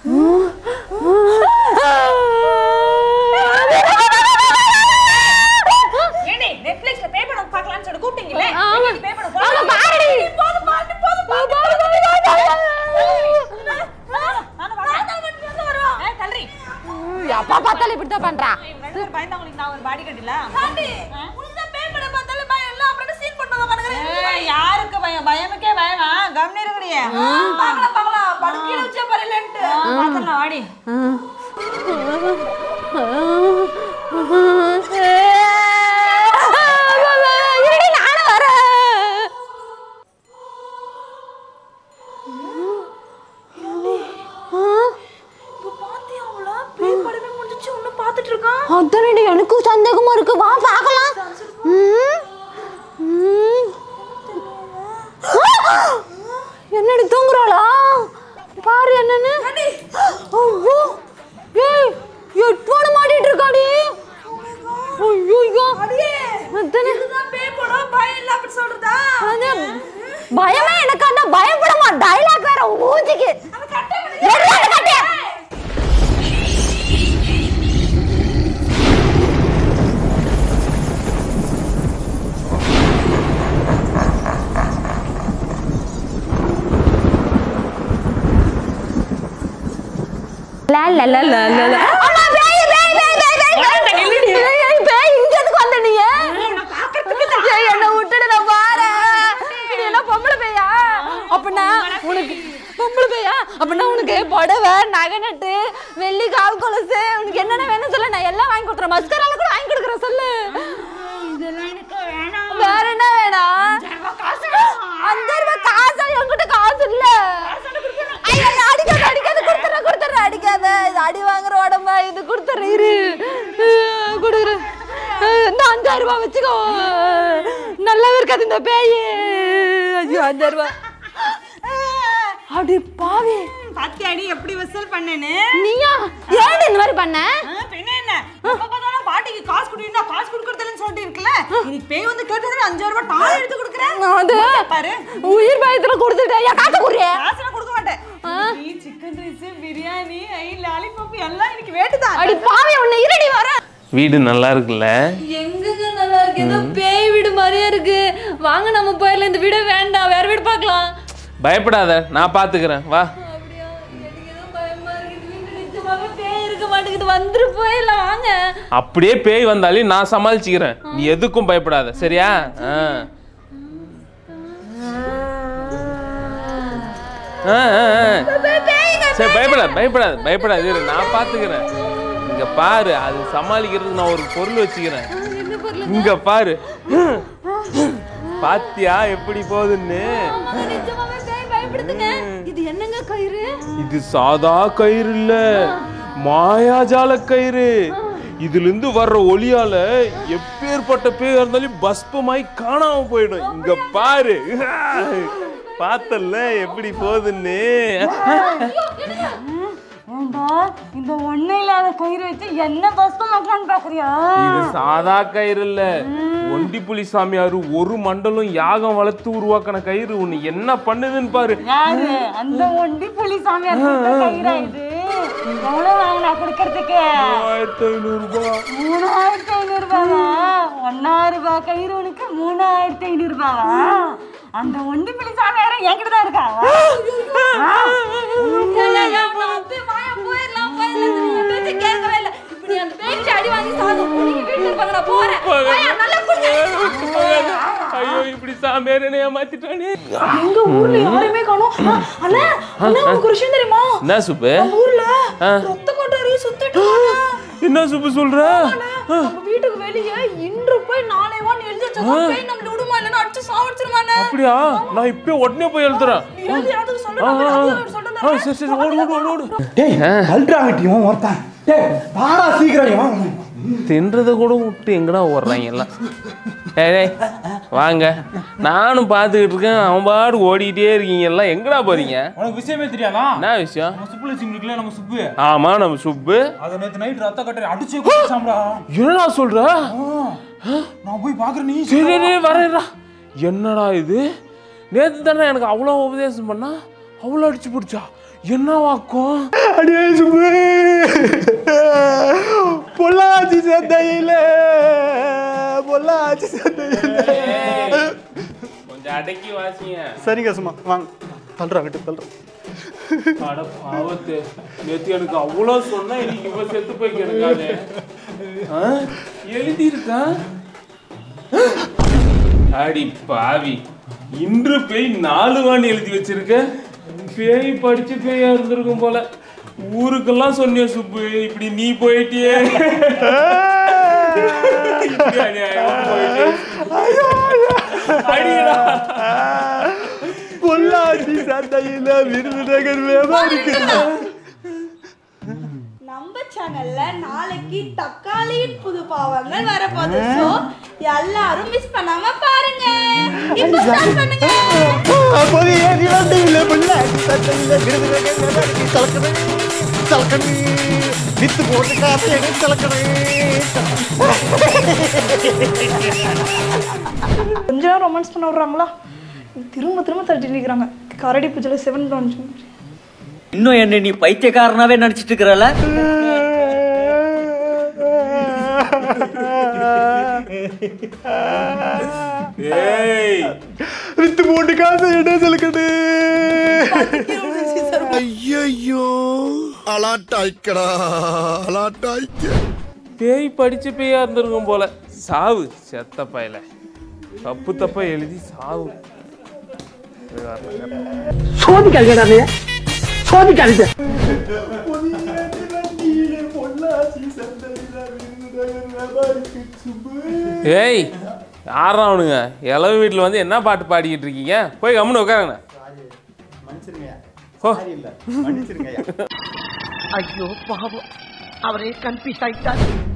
ஏண்டி நெட்ஃபிளிக்ஸ்ல பே பண்ண பார்க்கலாம்னு சொல்லி கூப்பிட்டீங்களே ஆமா. பே பண்ண ஆமா, பாருடி. போதும் பாட்டு போதும் பாட்டு அப்பா பார்த்தாலும் இப்படித்தான் பண்றா பயந்தவங்களுக்கு நான் ஒரு பாடி கட்டில யாருக்கு பயம் பயமுக்கே பயமா கம்னி இருக்கிறியே பார்க்கலாம் பார்க்கலாம் படுக்கையில வச்சே பரலன்ட்டு பார்த்தலாம் வாடி இருடி, நானும் வரேன். அதானடி எனக்கும் சந்தேகமா இருக்கு வா பார்க்கலாம் ம். ம். ஆ! என்னடி தூங்குறாளா பாரு என்னன்னு ஐயோ ஏய் எட்வான மாட்டிட்டு இருக்காடி ஐயோ ஐயோ அதானே அது பயமே எனக்கு அந்த பயப்படமா டைலாக் வேற ஊஞ்சிக்கு எடுடா அந்த கட்டைய. லா லா லா லா லா லா. அம்மா, பேய், பேய், பேய், பேய், பேய், பேய். ஏய், ஏய், பேய், இங்க எதுக்கு வந்த நீ? ஏய், என்னை விட்டுடு, நான் வாரேன். நீ என்ன பொம்பளை பேயா? அப்படின்னா உனக்கு பொம்பளை பேயா? அப்படின்னா உனக்கு புடவை, நகை நட்டு, வெள்ளி கால் கொலுசு, உனக்கு என்னென்ன வேணும் சொல்லு, நான் எல்லாம் வாங்கி கொடுத்துறேன். மஸ்கரால கூட வாங்கி கொடுக்குறேன், சொல்லு. வேற என்ன வேணும்? அஞ்சாயிரம் ரூபாய் காசா? என்கிட்ட காசு இல்ல. ஐயா, ஐயா, அடிக்காத, அடிக்காத, கொடுத்துறேன், கொடுத்துறேன், அடிக்காத. இது அடி வாங்குற உடம்பா, இது கொடுத்துறேன், இரு. அஹ், கொடுக்குறேன். அஹ், இந்த அஞ்சாயிரம் ரூபாய் வச்சுக்கோ. நல்லாவே இருக்காது இந்த பேய் ஐயோ அஞ்சாயிரம் ரூபாய் அப்படி பாவி பாத்தியாடி எப்படி வசூல் பண்ணேன்னு நீயா ஏன் இந்த மாதிரி பண்ண ஆ, பின்ன என்ன எப்ப பார்த்தாலும் பாட்டிக்கு காசு குடினா காசு கொடுக்கறதுலன்னு சொல்லிட்டு இருக்குல்ல இன்னைக்கு பேய் வந்து கேட்டதுன்னு அஞ்சாயிரம் ரூபாய் டாலர் எடுத்து கொடுக்குறேன் அது பாரு உயிர் பயத்துல கொடுத்துட்டேன் ஏன் காசு குடுறிய காசுலாம் கொடுக்க மாட்டேன் நீ சிக்கன் ரைஸ் பிரியாணி ஐ லாலிபாப் எல்லாம் இன்னைக்கு வேட்டுதான் அடி பாவி உன்னை இருடி வர வீடு நல்லா இருக்குல்ல எங்கங்க நல்லா இருக்கு ஏதோ பேய் வீடு மாதிரியே இருக்கு வாங்க நம்ம போயிடலாம் இந்த வீடு வேண்டாம் வேற வீடு பார்க்கலாம் பயப்படாத நான் பாத்துக்கிறேன் வா அப்படியா எனக்கு ஏதோ பயமா இருக்கு இந்த வீட்டு நிச்சயமாவே பேய் இருக்க மாட்டேங்குது வந்துரு போயிடலாம் வாங்க அப்படியே பேய் வந்தாலும் நான் சமாளிச்சுக்கிறேன் நீ எதுக்கும் பயப்படாத சரியா ஆ. ஆ, ஆ, ஆ. சரி பயப்படாத பயப்படாத பயப்படாத இரு நான் பாத்துக்கிறேன் இங்க பாரு அது சமாளிக்கிறதுக்கு நான் ஒரு பொருள் வச்சுக்கிறேன் என்ன பொருள் இங்க பாரு பாத்தியா எப்படி போகுதுன்னு ஆமாங்க, நிஜமாவே பேய் பயப்படுதுங்க இது என்னங்க கயிறு இது சாதா கயிறு இல்ல மாயாஜால கயிறு இதுல இருந்து வர்ற ஒளியால எப்பேற்பட்ட பேய் இருந்தாலும் பஸ்பமாய் காணாம போயிடும் இங்க பாரு பார்த்தல்ல எப்படி போகுதுன்னு ஏண்டா இந்த ஒண்ணு இல்லாத கயிறு வச்சு என்ன பஸ்பம் வைக்கலான்னு பாக்குறியா இது சாதா கயிறு இல்ல ஒண்டி புலி சாமியாரு ஒரு மண்டலம் யாகம் வளர்த்து உருவாக்கின கயிறு உன்னை என்ன பண்ணுதுன்னு பாரு யாரு அந்த ஒண்டி புலி சாமியார் கொடுத்த கயிறா இது எவ்வளவு வாங்கினா கொடுக்கறதுக்கு மூவாயிரத்தி ஐநூறு ரூபாய் மூணாயிரத்தி ஐநூறு ரூபாவா ஒன்னாயிரம் ரூபாய் கயிறு உனக்கு மூணாயிரத்தி ஐநூறு ரூபாவா அந்த ஒண்டி புலி சாமியார என்கிட்ட தான் இருக்கா போயிடலாம் போயிடலாம் பேச்சு கேட்கவே இல்லை இப்படி அந்த பேச்சு அடி வாங்கி சாகும் நீங்க வீட்டுக்கு போங்க நான் போறேன் வாயா, நல்லா குடிங்க. ஐயோ இப்படி சாமியார் என்ன ஏமாத்திட்டானே எங்க ஊர்ல யாருமே காணோம் ஆ, அண்ணா அண்ணா உனக்கு ஒரு விஷயம் தெரியுமா என்ன சுப்பு ஊர்ல ஆ. ரத்த கொட்டாரி சுத்திட்டு இருக்காங்க. என்ன சுப்பு சொல்ற நம்ம வீட்டுக்கு வெளியே இன்று போய் நாளை வான்னு எழுதி வச்சா போய் நம்மள விடுமா இல்லைன்னா அடிச்சு சாவடிச்சிருவானே அப்படியா நான் இப்பயே உடனே போய் எழுதுறேன் நீ எழுதி யாராவது ஆ, ஆ, ஆ. சொல்லுங்க சொல்லுங்க ஆ, சரி சரி ஓடு ஓடு ஓடு ஓடு டேய் அல்ட்ராவிட்டியும் ஒருத்தன் டேய் வாடா சீக்கிரம் தின்றதை கூட விட்டு எங்கடா ஓடுறாங்க எல்லாம் ஏய் டேய், வாங்க நானும் பார்த்துக்கிட்டு இருக்கேன் அவன் பாடு ஓடிக்கிட்டே இருக்கீங்க எல்லாம் எங்கடா போறீங்க உனக்கு விஷயமே தெரியாதா என்ன விஷயம் நம்ம சுப்புல சிம் இருக்குல்ல நம்ம சுப்பு ஆமா நம்ம சுப்பு அத நேத்து நைட் ரத்த கட்டறி அடிச்சு குடிச்சாம்டா என்னடா சொல்ற நான் போய் பாக்குறேன் நீ சரி சரி, சரி வரேன்டா என்னடா இது நேத்து தானே எனக்கு அவ்வளோ உபதேசம் பண்ணா அவ்வளோ அடிச்சு பிடிச்சா என்ன வாக்கம் அடியே சுப்பு பொள்ளாச்சி சந்தையில பொள்ளாச்சி சந்தையில கொஞ்சம் அடக்கி வாசிங்க சரிங்க சும்மா வாங்க தள்ளுறா விட்டு தள்ளுறேன் அட பாவத்து நேத்து எனக்கு அவ்வளோ சொன்னா இன்னைக்கு இவ செத்து போய் கிடக்காது எழுதி இருக்கா அடி பாவி இன்று பேய் நாலு வாணி எழுதி வச்சிருக்க பேய் படிச்ச பேயா இருந்திருக்கும் போல ஊருக்கெல்லாம் சொன்னிய சுப்பு இப்படி நீ போயிட்டியே இப்படி அநியாயமா போயிட்டியே. அடிடா. பொள்ளாச்சி சந்தையில விருதுநகர் வியாபாரிக்கு நம்ம சேனல்ல நாளைக்கு தக்காளியின் புது பாவங்கள் வரப்போகுது ஸோ எல்லாரும் மிஸ் பண்ணாம பாருங்க இப்போ ஸ்டார்ட் பண்ணுங்க புதிய நிலந்தையில பொள்ளாச்சி சந்தையில விருதுநகர் வியாபாரிக்கு கலக்கணே கலக்கணே வித்து போட்டு காசு கலக்கணே கொஞ்ச நேரம் ரொமான்ஸ் பண்ண விடுறாங்களா திரும்ப திரும்ப தள்ளிட்டு நிற்கிறாங்க கரடி பூஜையில் செவன் டான்ஸ் இன்னும் என்ன நீ பைத்தியக்காரனாவே நினைச்சிட்டு இருக்கிறல ஏய் வித்து போட்டு காசு என்ன செலுக்கணே ஐயோ அலாட்டாய்க்கடா அலாட்டாய்க்க பேய் படிச்ச பேயா இருந்திருக்கும் போல சாவு செத்த பயல தப்பு தப்பா எழுதி சாவு ஏய் யாரா அவனுங்க இளவு வீட்டில் வந்து என்ன பாட்டு பாடிக்கிட்டு இருக்கீங்க போய் கம்முன்னு உட்காருங்க ஓ மன்னிச்சிருங்க ஐயோ பாவம் அவரே கன்ஃபியூஸ் ஆயிட்டார்